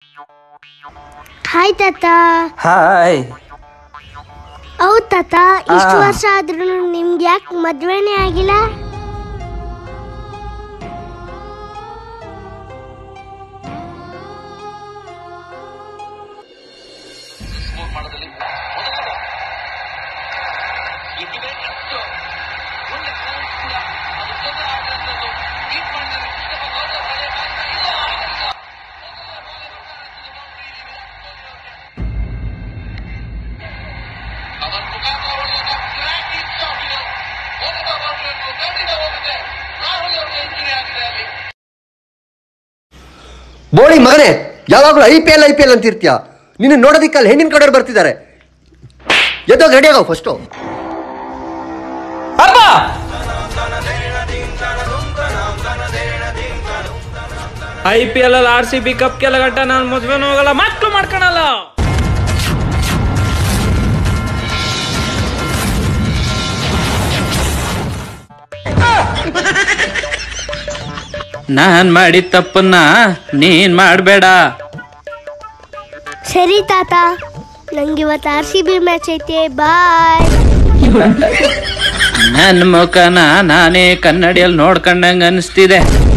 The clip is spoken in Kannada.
ಹಾಯ್ ತಾತ ಹಾಯ್ ಹೌದ್ ತಾತ ಇಷ್ಟು ಆ. ವರ್ಷ ಆದ್ರೂ ನಿಮ್ಗೆ ಯಾಕೆ ಮದ್ವೆನೇ ಆಗಿಲ್ಲ ಬೋಳಿ ಮಗನೇ ಯಾವಾಗಲೂ I P L I P L ಅಂತಿರ್ತೀಯ ನಿನ್ನ ನೋಡೋದಿಕ್ಕಲ್ಲಿ ಹೆಣ್ಣಿನ ಕಡೆಯವ್ರು ಬರ್ತಿದ್ದಾರೆ ಎದ್ದೋಗಿ ರೆಡಿ ಆಗೋ ಫಸ್ಟು ಅಪ್ಪ ಐ ಪಿ ಎಲ್ ಅಲ್ಲಿ ಆರ್ ಸಿ ಬಿ ಕಪ್ ಗೆಲ್ಲಗಟ್ಟ ನಾನು ಮದ್ವೆನೂ ಹೋಗಲ್ಲ ಮಕ್ಳು ಮಾಡ್ಕೊಳಲ್ಲ ನಾನ್ ಮಾಡಿದ ತಪ್ಪನ್ನ ನೀನ್ ಮಾಡ್ಬೇಡ ಸರಿ ತಾತ ನಂಗೆ ಇವತ್ತು ಆರ್ ಸಿ ಬಿ ಮ್ಯಾಚ್ ಐತೆ ಬಾಯ್ ನನ್ ಮುಖನ ನಾನೇ ಕನ್ನಡಿಯಲ್ಲಿ ನೋಡ್ಕೊಂಡಂಗ ಅನಿಸ್ತಿದೆ